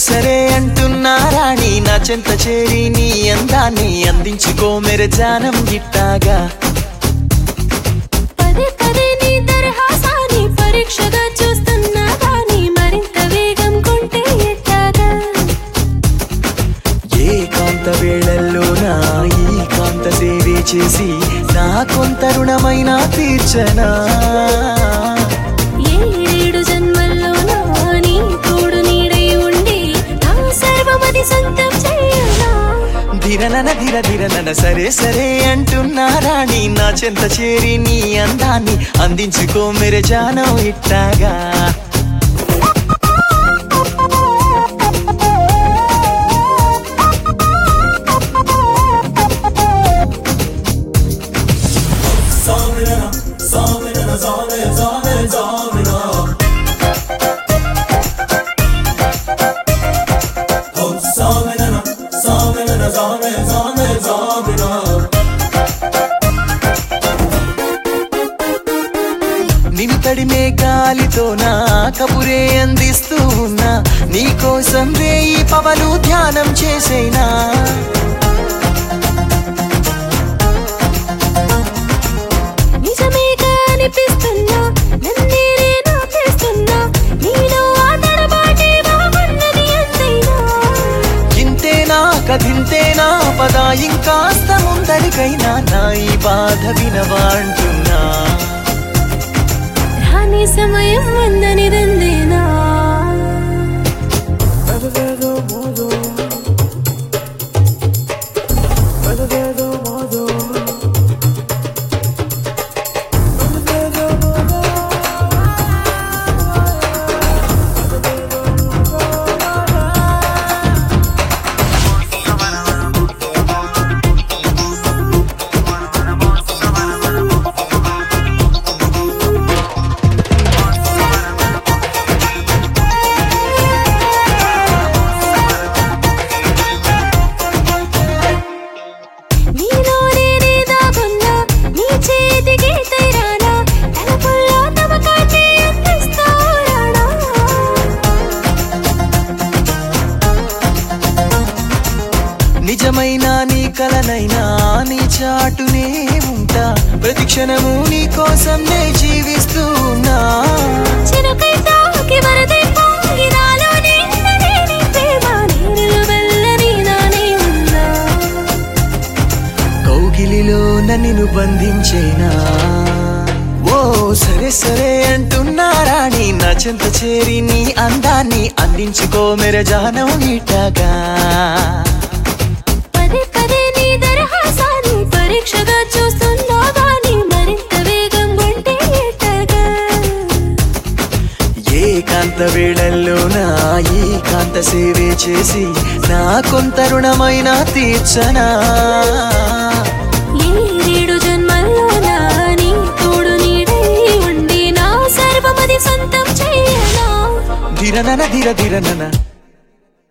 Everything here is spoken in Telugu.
సరే అంటున్నా రాణి నా చెంత చేరి నీ అందాన్ని అందించుకో మెర జానం గిట్టాగా పదే పదే నీ దరహాసాన్ని పరీక్షగా చూస్తున్నా కానీ మరింత వేగం కొంటే ఎట్టాగా ఏ కాంత వేళల్లోనా ఈ కాంత సేవే చేసి నా కొంత రుణమైన తీర్చనా ఏ ఏడు జన్మల్లోనా నీ తోడు నీడై ఉండి నా సర్వమది సొంతం చేయనా ధిరనన ధిర ధిరనన సరే సరే అంటున్నా రాణి నా చెంత చేరి నీ అందాన్ని అందించుకో మెర జానం ఇట్టాగా నిన్ను తడిమే గాలితో నా కబురే అందిస్తూ ఉన్నా నీకోసం రేయి పవలు ధ్యానం చేసేనా నిజమేగా అనిపిస్తున్నా నన్నేరే నాపేస్తున్నా నీలో ఆ తడబాటే బాగున్నది ఎంతైనా ఇంతేనా కథింతేనా పద ఇంకాస్త ముందరికైనా నా ఈ బాధ వినవాంటున్నా రాని సమయం ఉందని దందేనా నీలో నేనే దాగున్నా నీ చేతికి తైరానా తలపుల్లో తమకాటే అందిస్తా రానా నిజమైన నీ కలనైనా నీ చాటునే ఉంటా ప్రతి క్షణము నీ కోసం నే జీవిస్తూ ఉన్నా చినుకై తాకి వరదై పొంగి నాలో నిన్ననే నీ ప్రేమ నీరులు వెళ్ళని నానే ఉన్నా కౌగిలిలో నన్ను బంధించేనా ఓ సరే సరే అంటున్నా రాణి నా చెంత చేరి నీ అందాన్ని అందించుకో మెర జానం ఇట్టగా పదే పదే నీ దరహాసాన్ని పరీక్షగా చూస్తున్నా గానీ మరింత వేగం ఉంటే ఎట్టగా ఏ కాంత వేళల్లోనా ఈ కాంత సేవే చేసి నా కొంత రుణమైన తీర్చనా ఏడేడు జన్మల్లోనా నీ తోడు నీడై ఉండి నా సర్వమది సొంతం చేయనా ధిరనన ధిర ధిరనన